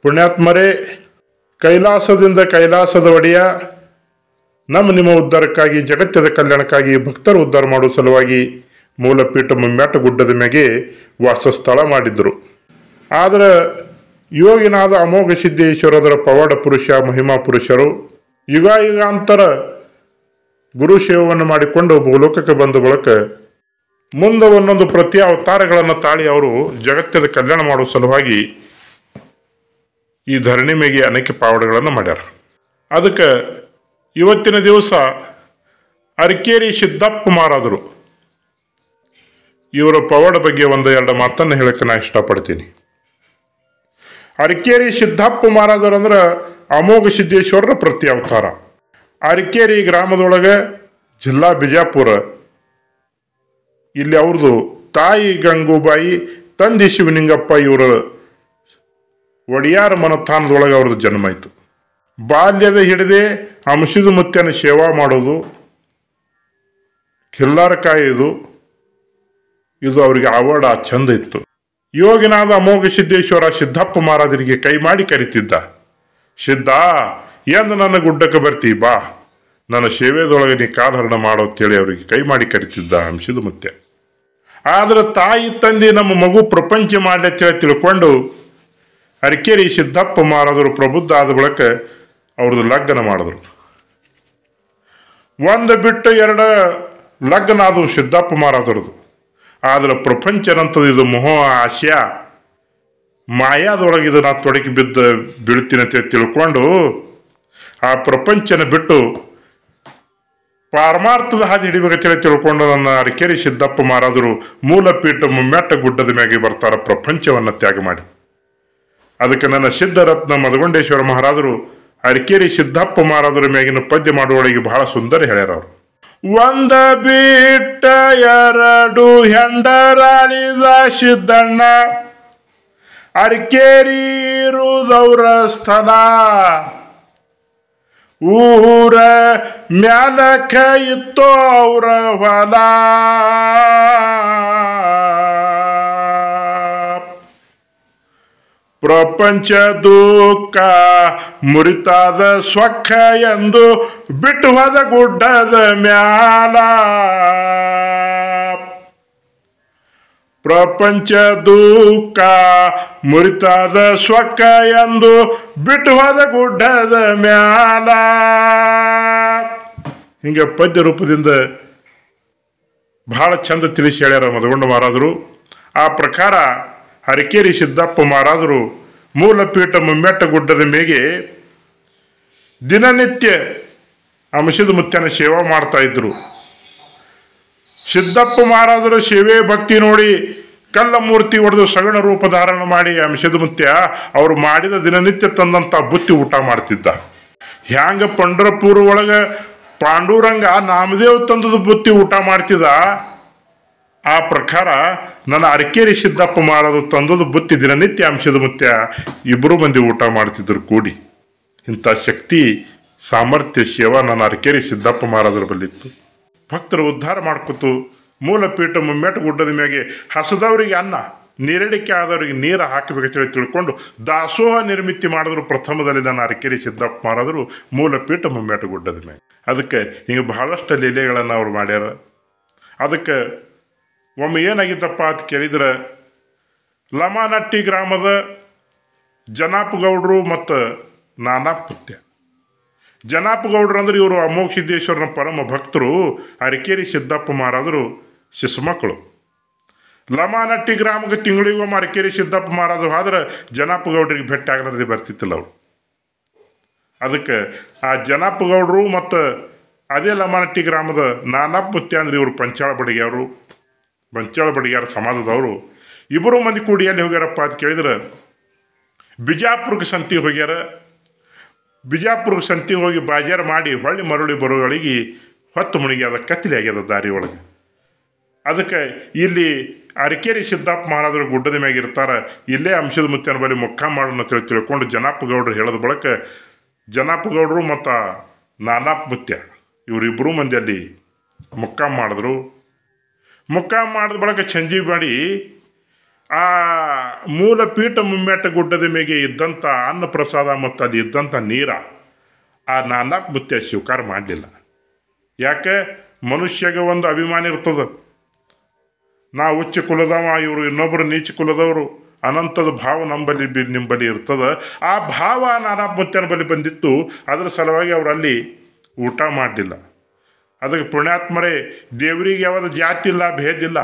ಪುಣ್ಯಾತ್ಮರೇ ಕೈಲಾಸದಿಂದ ಕೈಲಾಸದ ಒಡೆಯ ನಮ್ಮ ನಿಮ್ಮ ಉದ್ಧಾರಕ್ಕಾಗಿ ಜಗತ್ತದ ಕಲ್ಯಾಣಕ್ಕಾಗಿ ಭಕ್ತರ ಉದ್ಧಾರ ಮಾಡುವ ಸಲುವಾಗಿ ಮೂಲಪೀಠ ಮುಮ್ಮ್ಯಾಟ ಗುಡ್ಡದ ಮ್ಯಾಗೆ ವಾಸಸ್ಥಳ ಮಾಡಿದ್ರು ಆದರೆ ಯೋಗಿನಾದ ಅಮೋಘ ಸಿದ್ದೇಶ್ವರದರ ಪವಾಡ ಪುರುಷ ಮಹಿಮಾ ಪುರುಷರು ಯುಗ ಯುಗಾಂತರ ಗುರು ಸೇವೆಯನ್ನು ಮಾಡಿಕೊಂಡು ಭೂಲೋಕಕ್ಕೆ ಬಂದ ಬಳಿಕ ಮುಂದೆ ಒಂದೊಂದು ಪ್ರತಿ ಅವತಾರಗಳನ್ನು ತಾಳಿ ಅವರು ಜಗತ್ತದ ಕಲ್ಯಾಣ ಮಾಡುವ ಸಲುವಾಗಿ ಈ ಧರಣಿ ಮೇಗೆ ಅನೇಕ ಪಾವಡಗಳನ್ನು ಮಾಡ್ಯಾರ ಅದಕ್ಕೆ ಇವತ್ತಿನ ದಿವಸ ಅರಕೇರಿ ಸಿದ್ದಪ್ಪ ಮಾರಾದರು ಇವರ ಪವಾಡ ಬಗ್ಗೆ ಒಂದು ಎರಡು ಮಾತನ್ನು ಹೇಳಕ್ಕೆ ನಾ ಇಷ್ಟಪಡ್ತೀನಿ ಅರಕೇರಿ ಸಿದ್ದಪ್ಪ ಮಹಾರಾಜರು ಅಂದ್ರೆ ಅಮೋಘ ಸಿದ್ದೇಶ್ವರರ ಪ್ರತಿ ಅವತಾರ ಅರಕೇರಿ ಗ್ರಾಮದೊಳಗೆ ಜಿಲ್ಲಾ ಬಿಜಾಪುರ ಇಲ್ಲಿ ಅವ್ರದ್ದು ತಾಯಿ ಗಂಗೂಬಾಯಿ ತಂದೆ ಶಿವಲಿಂಗಪ್ಪ ಇವರ ಒಡಿಯಾರ ಮನಸ್ಥಾನದೊಳಗೆ ಅವ್ರದ್ದು ಜನ್ಮ ಆಯಿತು ಬಾಲ್ಯದ ಹಿಡಿದೇ ಅಂಶದ ಮುತ್ಯನ ಸೇವಾ ಮಾಡೋದು ಕಿಲ್ಲಾರ ಕಾಯೋದು ಇದು ಅವರಿಗೆ ಆವಡ ಚಂದ ಇತ್ತು ಯೋಗಿನಾದ ಅಮೋಘ ಸಿದ್ದೇಶ್ವರ ಸಿದ್ದಪ್ಪ ಮಹಾರಾಜರಿಗೆ ಕೈ ಮಾಡಿ ಕರಿತಿದ್ದ ಸಿದ್ಧ ಎಂದು ನನ್ನ ಗುಡ್ಡಕ್ಕೆ ಬರ್ತಿ ಬಾ ನನ್ನ ಸೇವೆದೊಳಗೆ ನೀ ಕಾಲಹರಣ ಮಾಡೋ ಅಂತೇಳಿ ಅವರಿಗೆ ಕೈ ಮಾಡಿ ಕರಿತಿದ್ದ ಅಂಶದ ಮುತ್ಯ ಆದ್ರೆ ತಾಯಿ ತಂದೆ ನಮ್ಮ ಮಗು ಪ್ರಪಂಚ ಮಾಡಲಿ ಅಂತೇಳಿ ತಿಳ್ಕೊಂಡು ಅರಕೇರಿ ಸಿದ್ದಪ್ಪ ಮಹಾರಾಜರು ಪ್ರಬುದ್ಧ ಆದ ಬಳಿಕ ಅವ್ರದ್ದು ಲಗ್ನ ಮಾಡಿದ್ರು ಒಂದು ಬಿಟ್ಟು ಎರಡ ಲಗ್ನ ಆದವು ಸಿದ್ದಪ್ಪ ಮಹಾರಾಜರದು ಆದ್ರೆ ಪ್ರಪಂಚನಂತದ ಇದು ಮೋಹ ಆಶಯ ಮಾಯಾದೊಳಗೆ ಇದು ನಾ ತೊಡಗಿ ಬಿದ್ದ ಬೀಳ್ತೀನಿ ಅಂತ ತಿಳ್ಕೊಂಡು ಆ ಪ್ರಪಂಚನ ಬಿಟ್ಟು ಪಾರಮಾರ್ಥದ ಹಾದಿ ಹಿಡಿಬೇಕಂತೇಳಿ ತಿಳ್ಕೊಂಡು ನನ್ನ ಅರಕೇರಿ ಸಿದ್ದಪ್ಪ ಮಹಾರಾಜರು ಮೂಲಪೀಠ ಮುಮ್ಮೆಟ್ಟ ಗುಡ್ಡದ ಮ್ಯಾಗೆ ಬರ್ತಾರ ಪ್ರಪಂಚವನ್ನ ತ್ಯಾಗ ಮಾಡಿ ಅದಕ್ಕೆ ನನ್ನ ಸಿದ್ಧರತ್ನ ಮದಗೊಂಡೇಶ್ವರ ಮಹಾರಾಜರು ಅರಕೇರಿ ಸಿದ್ದಪ್ಪ ಮಹಾರಾಜರ ಮ್ಯಾಗಿನ ಪದ್ಯ ಮಾಡುವೊಳಗೆ ಬಹಳ ಸುಂದರ ಹೇಳ್ಯಾರ ಅವರು ಒಂದ ಬಿಟ್ಟ ಎರಡು ಹೆಂಡರಾಳಿದ ಸಿದ್ದಣ್ಣ ಅರಕೇರಿ ಇರುವುದವ್ರ ಸ್ಥಳ ಊರ ಮ್ಯಾಲಕ ಇತ್ತೋ ಅವ್ರ ಹೊಲ ಪ್ರಪಂಚ ದುಃಖ ಮುರಿತಾದ ಸ್ವಖ ಎಂದು ಬಿಟ್ಟು ಹೋದ ಗುಡ್ಡದ ಮ್ಯಾಲ ಪ್ರಪಂಚ ದುಃಖ ಮುರಿತಾದ ಸ್ವಕ್ಕ ಎಂದು ಬಿಟ್ಟು ಹೋದ ಗುಡ್ಡದ ಮ್ಯಾಲ ಹಿಂಗೆ ಪದ್ಯ ರೂಪದಿಂದ ಬಹಳ ಚಂದ ತಿಳಿಸಿ ಹೇಳ್ಯಾರ ಮದಗೊಂಡ ಮಹಾರಾಜರು ಆ ಪ್ರಕಾರ ಹರಕೇರಿ ಸಿದ್ದಪ್ಪ ಮಹಾರಾಜರು ಮೂಲಪೀಠ ಮುಮ್ಮೆಟ್ಟ ಗುಡ್ಡದ ಮೇಗೆ ದಿನನಿತ್ಯ ಅಂಶದ ಮುತ್ಯನ ಸೇವಾ ಮಾಡ್ತಾ ಇದ್ರು ಸಿದ್ದಪ್ಪ ಮಹಾರಾಜರ ಸೇವೆ ಭಕ್ತಿ ನೋಡಿ ಕಲ್ಲ ಮೂರ್ತಿ ಹೊಡೆದು ಸಗಣ ರೂಪ ಧಾರಣ ಮಾಡಿ ಅಂಶದ ಮುತ್ಯ ಅವರು ಮಾಡಿದ ದಿನನಿತ್ಯ ತಂದಂತ ಬುತ್ತಿ ಊಟ ಮಾಡ್ತಿದ್ದ ಹ್ಯಾಂಗ ಪಂಡರಪುರ ಒಳಗ ಪಾಂಡುರಂಗ ನಾಮದೇವ್ ತಂದದ ಬುತ್ತಿ ಊಟ ಮಾಡ್ತಿದ್ದ ಆ ಪ್ರಕಾರ ನನ್ನ ಅರಕೇರಿ ಸಿದ್ದಪ್ಪ ಮಹಾರಾಜರು ತಂದದ ಬುತ್ತಿ ದಿನನಿತ್ಯ ಅಂಶದ ಮುತ್ಯ ಇಬ್ಬರು ಮಂದಿ ಊಟ ಮಾಡ್ತಿದ್ರು ಕೂಡಿ ಇಂಥ ಶಕ್ತಿ ಸಾಮರ್ಥ್ಯ ಸೇವಾ ನನ್ನ ಅರಕೇರಿ ಸಿದ್ದಪ್ಪ ಮಹಾರಾಜರ ಬಲ್ಲಿತ್ತು ಭಕ್ತರು ಉದ್ಧಾರ ಮಾಡ್ಕೊತು ಮೂಲಪೀಠ ಮುಮ್ಮೆಟ್ಟು ಗುಡ್ಡದ ಮ್ಯಾಗೆ ಹಸದವರಿಗೆ ಅನ್ನ ನೀರಡಿಕೆ ಆದವರಿಗೆ ನೀರು ಹಾಕಬೇಕಂತೇಳಿ ತಿಳ್ಕೊಂಡು ದಾಸೋಹ ನಿರ್ಮಿತಿ ಮಾಡಿದ್ರು ಪ್ರಥಮದಲ್ಲಿ ನನ್ನ ಅರಕೇರಿ ಸಿದ್ದಪ್ಪ ಮಹಾರಾಜರು ಮೂಲಪೀಠ ಮುಮ್ಮೆಟ್ಟು ಗುಡ್ಡದ ಮ್ಯಾಗೆ ಅದಕ್ಕೆ ಹಿಂಗೆ ಬಹಳಷ್ಟು ಲೀಲೆಗಳನ್ನು ಅವ್ರು ಮಾಡ್ಯಾರ ಅದಕ್ಕೆ ಒಮ್ಮೆ ಏನಾಗಿತ್ತಪ್ಪ ಅಂತ ಕೇಳಿದ್ರೆ ಲಮಾನಟ್ಟಿ ಗ್ರಾಮದ ಜನಾಪ್ ಗೌಡ್ರು ಮತ್ತು ನಾನಾಪ್ ಪುತ್ಯ ಜನಾಪ್ ಗೌಡ್ರು ಅಂದ್ರೆ ಇವರು ಅಮೋಘ ಸಿದ್ದೇಶ್ವರನ ಪರಮ ಭಕ್ತರು ಅರಕೇರಿ ಸಿದ್ದಪ್ಪ ಮಹಾರಾಜರು ಶಿಶುಮಕ್ಕಳು ಲಮಾನಟ್ಟಿ ಗ್ರಾಮಕ್ಕೆ ತಿಂಗಳಿಗೊಮ್ಮೆ ಅರಕೇರಿ ಸಿದ್ದಪ್ಪ ಮಹಾರಾಜರು ಆದ್ರೆ ಜನಾಪ್ ಗೌಡ್ರಿಗೆ ಭೇಟಿ ಆಗಲಾರದೆ ಬರ್ತಿತ್ತಿಲ್ಲ ಅವರು ಅದಕ್ಕೆ ಆ ಜನಾಪ್ ಗೌಡ್ರು ಮತ್ತು ಅದೇ ಲಮಾನಟ್ಟಿ ಗ್ರಾಮದ ನಾನಾಪ್ ಮುತ್ಯ ಅಂದ್ರೆ ಇವರು ಪಂಚಾಳ ಬಡಿಗೆಯವರು ಪಂಚಾಳ ಬಡಿಗ್ಯಾರ ಸಮಾಜದವರು ಇಬ್ಬರು ಮಂದಿ ಕೂಡಿ ಎಲ್ಲಿ ಹೋಗ್ಯಾರಪ್ಪ ಅಂತ ಕೇಳಿದ್ರೆ ಬಿಜಾಪುರಕ್ಕೆ ಸಂತಿಗೆ ಹೋಗ್ಯಾರ ಬಿಜಾಪುರಕ್ಕೆ ಸಂತಿಗೆ ಹೋಗಿ ಬಾಜಾರ್ ಮಾಡಿ ಹೊಳ್ಳಿ ಮರಳಿ ಬರೋಗಳಿಗೆ ಹೊತ್ತು ಮುಳುಗಿ ಅದ ಕತ್ತಲೆ ಆಗ್ಯದ ದಾರಿ ಒಳಗೆ ಅದಕ್ಕೆ ಇಲ್ಲಿ ಅರಕೇರಿ ಸಿದ್ದಪ್ಪ ಮಹಾರಾಜರು ಗುಡ್ಡದ ಮ್ಯಾಗ ಇರ್ತಾರ ಇಲ್ಲೇ ಅಂಶದ ಮುತ್ತನ ಬಳಿ ಮುಖ ಮಾಡೋಣ ಅಂತ ಹೇಳಿ ತಿಳ್ಕೊಂಡು ಜನಾಪ ಗೌಡ್ರು ಹೇಳದ ಬಳಿಕ ಜನಾಪ ಗೌಡರು ಮತ್ತು ನಾನಾಪ್ ಮುತ್ಯ ಇವರಿಬ್ಬರು ಮಂದಿ ಅಲ್ಲಿ ಮುಕ್ಕಾಂ ಮಾಡಿದ್ರು ಮುಕ್ಕಾಂ ಮಾಡಿದ ಬಳಿಕ ಚಂಜಿ ಮಾಡಿ ಆ ಮೂಲ ಪೀಠ ಮುಮ್ಮೆಟ್ಟ ಗುಡ್ಡದ ಮೇಲೆ ಇದ್ದಂಥ ಅನ್ನ ಪ್ರಸಾದ ಮತ್ತು ಅಲ್ಲಿ ಇದ್ದಂಥ ನೀರ ಆ ನಾಲ್ಕು ಮುತ್ಯ ಸ್ವೀಕಾರ ಮಾಡಲಿಲ್ಲ ಯಾಕೆ ಮನುಷ್ಯಗೆ ಒಂದು ಅಭಿಮಾನ ಇರ್ತದೆ ನಾ ಉಚ್ಚ ಕುಲದವ ಇವರು ಇನ್ನೊಬ್ಬರು ನೀಚ ಕುಲದವರು ಅನಂತದ ಭಾವ ನಂಬಲ್ಲಿ ಬಿ ನಿಂಬಲ್ಲಿ ಇರ್ತದೆ ಆ ಭಾವ ನಾನಾ ಮುತ್ಯನ ಬಳಿ ಬಂದಿತ್ತು ಅದರ ಸಲುವಾಗಿ ಅವರಲ್ಲಿ ಊಟ ಮಾಡಲಿಲ್ಲ ಅದಕ್ಕೆ ಪುಣ್ಯಾತ್ಮರೇ ದೇವರಿಗೆ ಯಾವ್ದು ಜಾತಿ ಇಲ್ಲ ಭೇದ ಇಲ್ಲ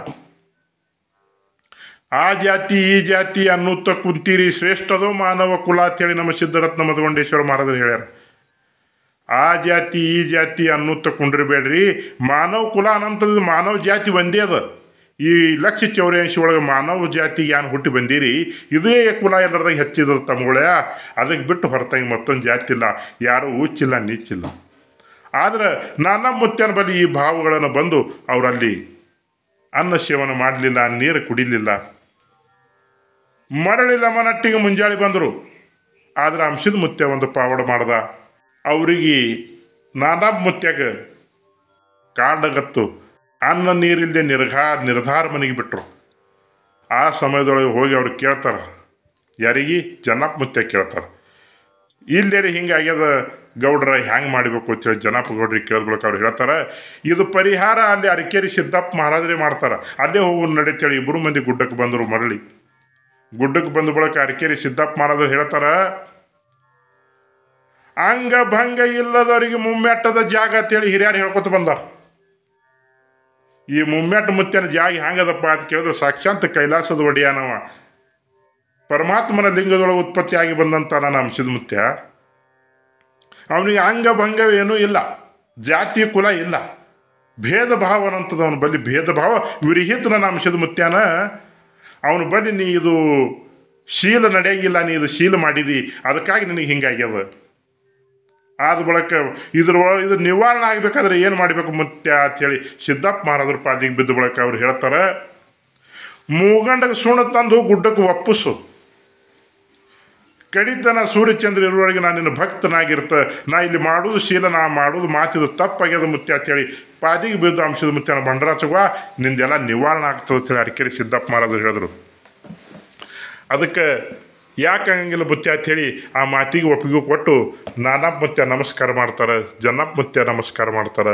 ಆ ಜಾತಿ ಈ ಜಾತಿ ಅನ್ನುತ್ತ ಕುಂತೀರಿ ಶ್ರೇಷ್ಠದೋ ಮಾನವ ಕುಲ ಅಂತೇಳಿ ನಮ್ಮ ಸಿದ್ಧರತ್ನ ಮಧುಗೊಂಡೇಶ್ವರ ಮಹಾರಾಜರು ಹೇಳ್ಯಾರ ಆ ಜಾತಿ ಈ ಜಾತಿ ಅನ್ನುತ್ತ ಕುಂಡ್ರಬೇಡ್ರಿ ಮಾನವ ಕುಲ ಅನಂತದ ಮಾನವ ಜಾತಿ ಒಂದೇ ಅದ ಈ ಲಕ್ಷ ಚೌರ್ಯಾಶಿ ಒಳಗೆ ಮಾನವ ಜಾತಿಗೆ ಏನು ಹುಟ್ಟಿ ಬಂದಿರಿ ಇದೇ ಕುಲ ಎಲ್ಲರದಾಗ ಹೆಚ್ಚಿದ್ರು ತಮ್ಮಗಳೇ ಅದಕ್ಕೆ ಬಿಟ್ಟು ಹೊರತಾಗಿ ಮತ್ತೊಂದು ಜಾತಿ ಇಲ್ಲ ಯಾರೂ ಉಚ್ಚಿಲ್ಲ ನೀಚಿಲ್ಲ ಆದ್ರೆ ನಾನಾ ಮುತ್ಯನ ಬಳಿ ಈ ಭಾವಗಳನ್ನು ಬಂದು ಅವರಲ್ಲಿ ಅನ್ನ ಸೇವನೆ ಮಾಡಲಿಲ್ಲ ನೀರು ಕುಡಿಲಿಲ್ಲ ಮರಳಿಲ್ಲ ಮನಟ್ಟಿಗೆ ಮುಂಜಾನೆ ಬಂದರು ಆದ್ರೆ ಅಂಶದ ಮುತ್ಯ ಒಂದು ಪಾವಡ ಮಾಡ್ದ ಅವರಿಗೆ ನಾನಾ ಮುತ್ಯಾಗ ಕಾಡಗತ್ತು ಅನ್ನ ನೀರಿಲ್ಲದೆ ನಿರ್ಘಾ ನಿರ್ಧಾರ ಮನೆಗೆ ಬಿಟ್ಟರು ಆ ಸಮಯದೊಳಗೆ ಹೋಗಿ ಅವ್ರು ಕೇಳ್ತಾರೆ ಯಾರಿಗೆ ಜನಪ್ಪ ಮುತ್ಯ ಕೇಳ್ತಾರೆ ಇಲ್ಲೇರಿ ಹಿಂಗಾಗ್ಯದ ಗೌಡ್ರ ಹ್ಯಾಂಗೆ ಮಾಡಬೇಕು ಅಂತೇಳಿ ಜನಪ್ಪ ಗೌಡ್ರಿಗೆ ಕೇಳಿದ್ಬೇಕು ಅವ್ರು ಹೇಳ್ತಾರೆ ಇದು ಪರಿಹಾರ ಅಲ್ಲಿ ಅರಕೇರಿ ಸಿದ್ದಪ್ಪ ಮಹಾರಾಜರೇ ಮಾಡ್ತಾರೆ ಅಲ್ಲೇ ಹೋಗು ನಡೀತೇಳಿ ಇಬ್ಬರು ಮಂದಿ ಗುಡ್ಡಕ್ಕೆ ಬಂದರು ಮರಳಿ ಗುಡ್ಡಕ್ಕೆ ಬಂದ ಬಳಿಕ ಅರಕೇರಿ ಸಿದ್ದಪ್ಪ ಮಹಾರಾಜರು ಹೇಳ್ತಾರೆ ಅಂಗ ಭಂಗ ಇಲ್ಲದವರಿಗೆ ಮುಮ್ಮೆಟ್ಟದ ಜಾಗ ಅಂತೇಳಿ ಹಿರಿಯರು ಹೇಳ್ಕೊತ ಬಂದಾರ ಈ ಮುಮ್ಮೆಟ್ಟ ಮುತ್ಯನ ಜಾಗ ಹ್ಯಾಂಗದಪ್ಪ ಅಂತ ಕೇಳಿದ್ರೆ ಸಾಕ್ಷಾತ್ ಕೈಲಾಸದ ಒಡೆಯನವ ಪರಮಾತ್ಮನ ಲಿಂಗದೊಳಗೆ ಉತ್ಪತ್ತಿಯಾಗಿ ಬಂದಂಥ ನನ್ನ ಅಂಶದ ಮುತ್ಯ ಅವನಿಗೆ ಅಂಗ ಭಂಗ ಏನೂ ಇಲ್ಲ ಜಾತಿ ಕುಲ ಇಲ್ಲ ಭೇದ ಭಾವ ಅನ್ನಂಥದ್ದು ಅವನ ಬಳಿ ಭೇದ ಭಾವ ವಿರಹಿತ ನನ್ನ ಅಂಶದ ಮುತ್ಯಾನ ಅವನ ಬಳಿ ನೀ ಇದು ಶೀಲ ನಡೆಯಂಗಿಲ್ಲ ನೀ ಇದು ಶೀಲ ಮಾಡಿದಿ ಅದಕ್ಕಾಗಿ ನಿನಗೆ ಹಿಂಗಾಗ್ಯದ ಆದ ಬಳಿಕ ಇದ್ರ ಒಳಗೆ ಇದು ನಿವಾರಣೆ ಆಗಬೇಕಾದ್ರೆ ಏನು ಮಾಡಬೇಕು ಮುತ್ಯ ಅಂಥೇಳಿ ಸಿದ್ದಪ್ಪ ಮಹಾರಾಜರ ಪಾದಿಗೆ ಬಿದ್ದ ಬಳಿಕ ಅವ್ರು ಹೇಳ್ತಾರೆ ಮೂಗಂಡಗೆ ಸುಣ್ಣ ತಂದು ಗುಡ್ಡಕ್ಕೆ ಒಪ್ಪಿಸು ಕಡಿತನ ಸೂರ್ಯಚಂದ್ರ ಇರುವವರೆಗೆ ನಾನು ನಿನ್ನ ಭಕ್ತನಾಗಿರ್ತ ನಾ ಇಲ್ಲಿ ಮಾಡೋದು ಶೀಲ ನಾ ಮಾಡೋದು ಮಾತಿದು ತಪ್ಪಾಗ್ಯದ ಮುತ್ಯ ಅಂತೇಳಿ ಪಾದಿಗೆ ಬಿದ್ದ ಅಂಶದ ಮುತ್ಯನ ಬಂಡರಾಚಗುವ ನಿಂದೆಲ್ಲ ನಿವಾರಣೆ ಆಗ್ತದೆ ಅಂತೇಳಿ ಅರಕೆರೆ ಸಿದ್ದಪ್ಪ ಮಹಾರಾಜರು ಹೇಳಿದ್ರು ಅದಕ್ಕೆ ಯಾಕೆ ಹಂಗಿಲ್ಲ ಮುತ್ಯ ಅಂಥೇಳಿ ಆ ಮಾತಿಗೆ ಒಪ್ಪಿಗೆ ಕೊಟ್ಟು ನಾನಪ್ಪ ಮುತ್ಯ ನಮಸ್ಕಾರ ಮಾಡ್ತಾರೆ ಜನಪ್ಪ ಮುತ್ಯ ನಮಸ್ಕಾರ ಮಾಡ್ತಾರೆ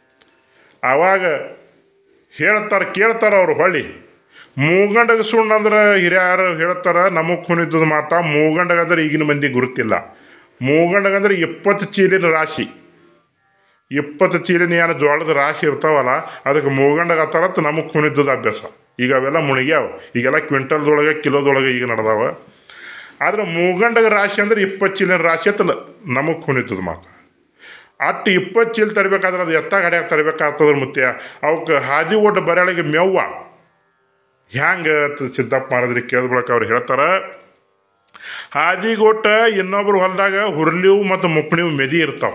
ಆವಾಗ ಹೇಳ್ತಾರೆ ಕೇಳ್ತಾರೆ ಅವ್ರು ಹೊಳ್ಳಿ ಮೂಗಂಡಗ ಸುಣ್ಣ ಅಂದ್ರೆ ಹಿರಿಯರು ಹೇಳ್ತಾರೆ ನಮಗೆ ಕುಣಿತದ ಮಾತ ಮೂಗಂಡಗ ಅಂದ್ರೆ ಈಗಿನ ಮಂದಿ ಗುರುತಿಲ್ಲ ಮೂಗಂಡಗ ಅಂದ್ರೆ ಇಪ್ಪತ್ತು ಚೀಲಿನ ರಾಶಿ ಇಪ್ಪತ್ತು ಚೀಲಿನ ಏನು ಜೋಳದ ರಾಶಿ ಇರ್ತಾವಲ್ಲ ಅದಕ್ಕೆ ಮೂಗಂಡಗ ತರತ್ ನಮಗೆ ಕುಣಿತದ ಅಭ್ಯಾಸ ಈಗ ಅವೆಲ್ಲ ಮುಣಿಗ್ಯಾವ ಈಗೆಲ್ಲ ಕ್ವಿಂಟಲ್ದೊಳಗೆ ಕಿಲೋದೊಳಗೆ ಈಗ ನಡೆದಾವ ಆದ್ರೆ ಮೂಗಂಡಗ ರಾಶಿ ಅಂದ್ರೆ ಇಪ್ಪತ್ತು ಚೀಲಿನ ರಾಶಿ ಅಂತ ನಮಗೆ ಕುಣಿತದ ಮಾತು ಅಟ್ಟು ಇಪ್ಪತ್ತು ಚೀಲ ತರಬೇಕಾದ್ರೆ ಅದು ಎತ್ತ ಗಡಿಯಾಗ ತರಬೇಕಾಗ್ತದ್ರ ಮುತ್ಯ ಅವಕ್ಕೆ ಹಾದಿ ಓಟ ಬರೆಯಳಿಗೆ ಮೆವ್ವ ಹ್ಯಾಂಗೆ ಅಂತ ಸಿದ್ದಪ್ಪ ಮಹಾರಾಜರಿಗೆ ಕೇಳಿದ ಬಳಿಕ ಅವ್ರು ಹೇಳ್ತಾರೆ ಹಾದಿಗೊಟ್ಟ ಇನ್ನೊಬ್ರು ಹೊಲದಾಗ ಹುರ್ಲಿವು ಮತ್ತು ಮುಪ್ಪಣಿವು ಮೆದಿ ಇರ್ತಾವೆ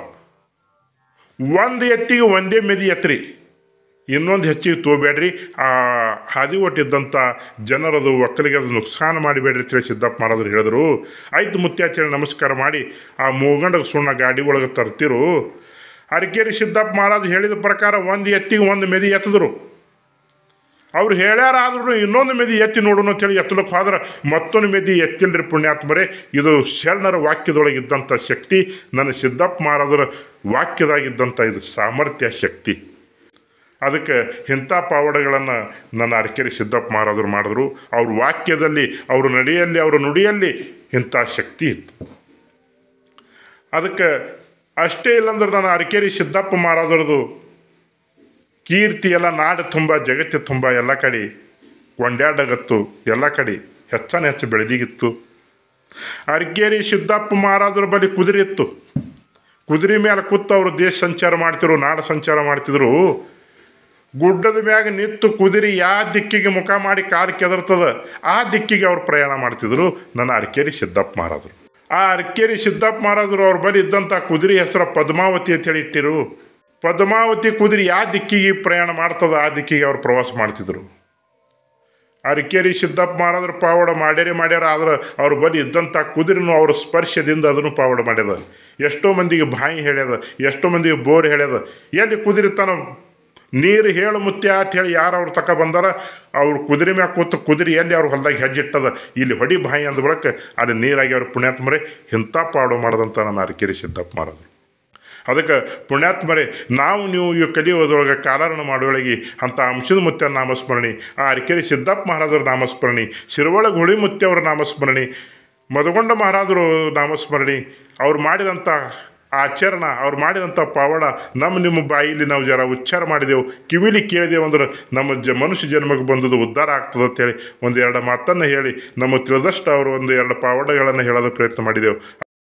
ಒಂದು ಎತ್ತಿಗೆ ಒಂದೇ ಮೆದಿ ಎತ್ತರಿ ಇನ್ನೊಂದು ಹೆಚ್ಚಿಗೆ ತೋಬೇಡ್ರಿ ಆ ಹಾದಿ ಒಟ್ಟಿದ್ದಂಥ ಜನರದು ಒಕ್ಕಲಿಗೆ ಅದು ನುಕ್ಸಾನ ಮಾಡಿಬೇಡ್ರಿ ಅಂತೇಳಿ ಸಿದ್ದಪ್ಪ ಮಹಾರಾಜರು ಹೇಳಿದ್ರು ಆಯ್ತು ಮುತ್ಯಾಚರಣೆ ನಮಸ್ಕಾರ ಮಾಡಿ ಆ ಮೂಗಂಡಗೆ ಸುಣ್ಣ ಗಾಡಿ ಒಳಗೆ ತರ್ತಿರು ಅರಕೇರಿ ಸಿದ್ದಪ್ಪ ಮಹಾರಾಜ್ ಹೇಳಿದ ಪ್ರಕಾರ ಒಂದು ಎತ್ತಿಗೆ ಒಂದು ಮೆದಿ ಎತ್ತಿದ್ರು ಅವ್ರು ಹೇಳ್ಯಾರಾದ್ರೂ ಇನ್ನೊಂದು ಮೆದಿ ಎತ್ತಿ ನೋಡೋಣ ಅಂತೇಳಿ ಎತ್ತಲಕ್ಕೆ ಹೋದ್ರೆ ಮತ್ತೊಂದು ಮೆದಿ ಎತ್ತಿಲ್ರಿ ಪುಣ್ಯಾತ್ಮರೇ ಇದು ಶರಣರ ವಾಕ್ಯದೊಳಗಿದ್ದಂಥ ಶಕ್ತಿ ನನ್ನ ಸಿದ್ದಪ್ಪ ಮಹಾರಾಜರ ವಾಕ್ಯದಾಗಿದ್ದಂಥ ಇದು ಸಾಮರ್ಥ್ಯ ಶಕ್ತಿ ಅದಕ್ಕೆ ಇಂಥ ಪಾವಡೆಗಳನ್ನು ನನ್ನ ಅರಕೆರೆ ಸಿದ್ದಪ್ಪ ಮಹಾರಾಜರು ಮಾಡಿದ್ರು ಅವ್ರ ವಾಕ್ಯದಲ್ಲಿ ಅವ್ರ ನಡೆಯಲ್ಲಿ ಅವರ ನುಡಿಯಲ್ಲಿ ಇಂಥ ಶಕ್ತಿ ಇತ್ತು ಅದಕ್ಕೆ ಅಷ್ಟೇ ಇಲ್ಲಂದ್ರೆ ನನ್ನ ಅರಕೆರೆ ಸಿದ್ದಪ್ಪ ಮಹಾರಾಜರದು ಕೀರ್ತಿ ಎಲ್ಲ ನಾಡು ತುಂಬ ಜಗತ್ತು ತುಂಬ ಎಲ್ಲ ಕಡೆ ಕೊಂಡ್ಯಾಡಗತ್ತು ಎಲ್ಲ ಕಡೆ ಹೆಚ್ಚಾನ ಹೆಚ್ಚು ಬೆಳೆದಿಗಿತ್ತು ಅರ್ಗೇರಿ ಸಿದ್ದಪ್ಪ ಮಹಾರಾಜರ ಬಳಿ ಕುದುರೆ ಇತ್ತು ಕುದುರೆ ಮೇಲೆ ಕೂತು ಅವರು ದೇಶ ಸಂಚಾರ ಮಾಡ್ತಿರು ನಾಡು ಸಂಚಾರ ಮಾಡ್ತಿದ್ರು ಗುಡ್ಡದ ಮ್ಯಾಗ ನಿಂತು ಕುದುರೆ ಯಾವ ದಿಕ್ಕಿಗೆ ಮುಖ ಮಾಡಿ ಕಾಲು ಕೆದರ್ತದ ಆ ದಿಕ್ಕಿಗೆ ಅವ್ರು ಪ್ರಯಾಣ ಮಾಡ್ತಿದ್ರು ನನ್ನ ಅರಕೇರಿ ಸಿದ್ದಪ್ಪ ಮಹಾರಾಜರು ಆ ಅರಕೇರಿ ಸಿದ್ದಪ್ಪ ಮಹಾರಾಜರು ಅವ್ರ ಬಳಿ ಇದ್ದಂಥ ಕುದುರೆ ಹೆಸರ ಪದ್ಮಾವತಿ ಅಂತೇಳಿ ಇಟ್ಟಿರು ಪದ್ಮಾವತಿ ಕುದುರೆ ಯಾವ ದಿಕ್ಕಿಗೆ ಪ್ರಯಾಣ ಮಾಡ್ತದ ಆ ದಿಕ್ಕಿಗೆ ಅವ್ರು ಪ್ರವಾಸ ಮಾಡ್ತಿದ್ರು ಅರಕೇರಿ ಸಿದ್ದಪ್ಪ ಮಹಾರಾಜರು ಪಾವಡ ಮಾಡ್ಯಾರೆ ಮಾಡ್ಯಾರ ಆದ್ರೆ ಅವ್ರ ಬಳಿ ಇದ್ದಂಥ ಕುದುರೆನೂ ಅವ್ರ ಸ್ಪರ್ಶದಿಂದ ಅದನ್ನು ಪಾವಡ ಮಾಡ್ಯದ ಎಷ್ಟೋ ಮಂದಿಗೆ ಬಾಯಿ ಹೇಳ್ಯದ ಎಷ್ಟೋ ಮಂದಿಗೆ ಬೋರ್ ಹೇಳ್ಯದ ಎಲ್ಲಿ ಕುದುರೆ ತನ್ನ ನೀರು ಹೇಳು ಮುತ್ಯ ಅಂತ ಹೇಳಿ ಯಾರು ಅವ್ರು ತಕ ಬಂದಾರ ಅವ್ರು ಕುದುರೆ ಮ್ಯಾಗ ಕೂತು ಕುದುರೆ ಎಲ್ಲಿ ಅವ್ರ ಹೊಲ್ದಾಗ ಹೆಜ್ಜಿಟ್ಟದ ಇಲ್ಲಿ ಹೊಡಿ ಬಾಯಿ ಅಂದ ಬಳಿಕ ಅದು ನೀರಾಗಿ ಅವ್ರ ಪುಣ್ಯಾತ್ಮರೇ ಇಂಥ ಪಾಡು ಮಾಡದಂತ ನಾನು ಅರಕೆರೆ ಸಿದ್ದಪ್ಪ ಮಾಡೋದು ಅದಕ್ಕೆ ಪುಣ್ಯಾತ್ಮರೇ ನಾವು ನೀವು ಇವು ಕಲಿಯೋದ್ರೊಳಗೆ ಕಾಲರಣ ಮಾಡೋಳಗಿ ಅಂಥ ಅಂಶದ ಮುತ್ಯ ನಾಮಸ್ಮರಣಿ ಆ ಅರಕೆರೆ ಸಿದ್ದಪ್ಪ ಮಹಾರಾಜರ ನಾಮಸ್ಮರಣಿ ಶಿರವಳಗ ಹುಳಿ ಮುತ್ಯ ಅವರ ನಾಮಸ್ಮರಣಿ ಮದಗೊಂಡ ಮಹಾರಾಜರು ನಾಮಸ್ಮರಣಿ ಅವ್ರು ಮಾಡಿದಂಥ ಆಚರಣ ಅವ್ರು ಮಾಡಿದಂಥ ಪಾವಡ ನಮ್ಮ ನಿಮ್ಮ ಬಾಯಿಲಿ ನಾವು ಜರ ಉಚ್ಚಾರ ಮಾಡಿದೆವು ಕಿವಿಲಿ ಕೇಳಿದೆವು ಅಂದ್ರೆ ನಮ್ಮ ಜ ಮನುಷ್ಯ ಜನ್ಮಕ್ಕೆ ಬಂದದ್ದು ಉದ್ಧಾರ ಆಗ್ತದೆ ಅಂತೇಳಿ ಒಂದು ಎರಡು ಮಾತನ್ನು ಹೇಳಿ ನಮಗೆ ತಿಳಿದಷ್ಟು ಅವರು ಒಂದು ಎರಡು ಪಾವಡಗಳನ್ನು ಹೇಳೋದು ಪ್ರಯತ್ನ ಮಾಡಿದೆವು